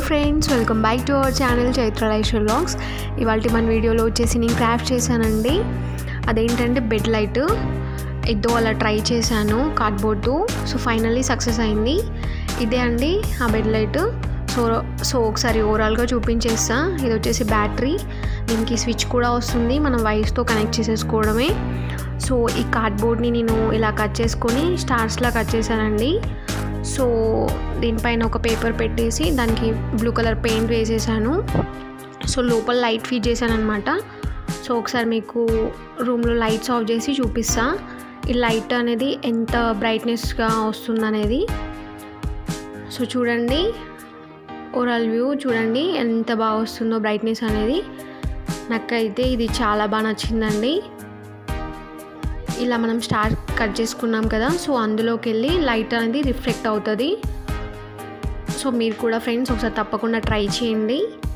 friends welcome back to our channel Chaitra life vlogs ఇవాళ మన వీడియోలో వచ్చేసి నేను క్రాఫ్ట్ చేశానండి అదేంటంటే బెడ్ లైట్ ఏదో అలా ట్రై చేశాను కార్డ్బోర్డ్తో సో ఫైనల్లీ సక్సెస్ అయింది ఇదే అండి ఆ బెడ్ లైట్ సో సో ఒకసారి ఓవరాల్గా చూపించేస్తా ఇది వచ్చేసి బ్యాటరీ దీనికి స్విచ్ కూడా వస్తుంది మనం వైర్స్తో కనెక్ట్ చేసేసుకోవడమే సో ఈ కార్డ్బోర్డ్ని నేను ఇలా కట్ చేసుకొని స్టార్స్లా కట్ చేశానండి సో దీనిపైన ఒక పేపర్ పెట్టేసి దానికి బ్లూ కలర్ పెయింట్ వేసేసాను సో లోపల లైట్ ఫీడ్ చేశాను అనమాట సో ఒకసారి మీకు రూమ్లో లైట్స్ ఆఫ్ చేసి చూపిస్తా ఈ లైట్ అనేది ఎంత బ్రైట్నెస్గా వస్తుందనేది సో చూడండి ఓవరాల్ వ్యూ చూడండి ఎంత బాగా వస్తుందో బ్రైట్నెస్ అనేది నాకైతే ఇది చాలా బాగా నచ్చిందండి ఇలా మనం స్టార్ కట్ చేసుకున్నాం కదా సో అందులోకి వెళ్ళి లైట్ అనేది రిఫ్లెక్ట్ అవుతుంది సో మీరు కూడా ఫ్రెండ్స్ ఒకసారి తప్పకుండా ట్రై చేయండి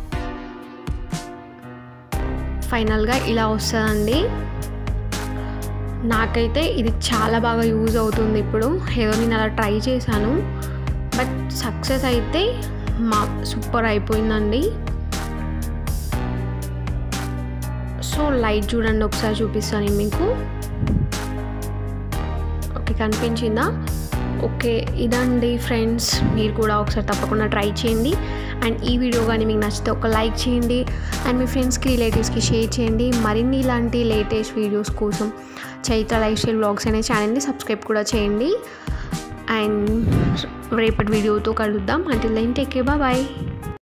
ఫైనల్గా ఇలా వస్తుందండి నాకైతే ఇది చాలా బాగా యూజ్ అవుతుంది ఇప్పుడు ఏదో నేను అలా ట్రై చేశాను బట్ సక్సెస్ అయితే మా సూపర్ అయిపోయిందండి సో లైట్ చూడండి ఒకసారి చూపిస్తాను మీకు ఓకే కనిపించిందా ఓకే ఇదండి ఫ్రెండ్స్ మీరు కూడా ఒకసారి తప్పకుండా ట్రై చేయండి అండ్ ఈ వీడియో కానీ మీకు నచ్చితే ఒక లైక్ చేయండి అండ్ మీ ఫ్రెండ్స్కి రిలేటివ్స్కి షేర్ చేయండి మరిన్ని ఇలాంటి లేటెస్ట్ వీడియోస్ కోసం చైత్ర లైఫ్ స్టైల్ బ్లాగ్స్ అనే ఛానల్ని సబ్స్క్రైబ్ కూడా చేయండి అండ్ రేపటి వీడియోతో కలుద్దాం అంటే లైన్ టేక్ బాయ్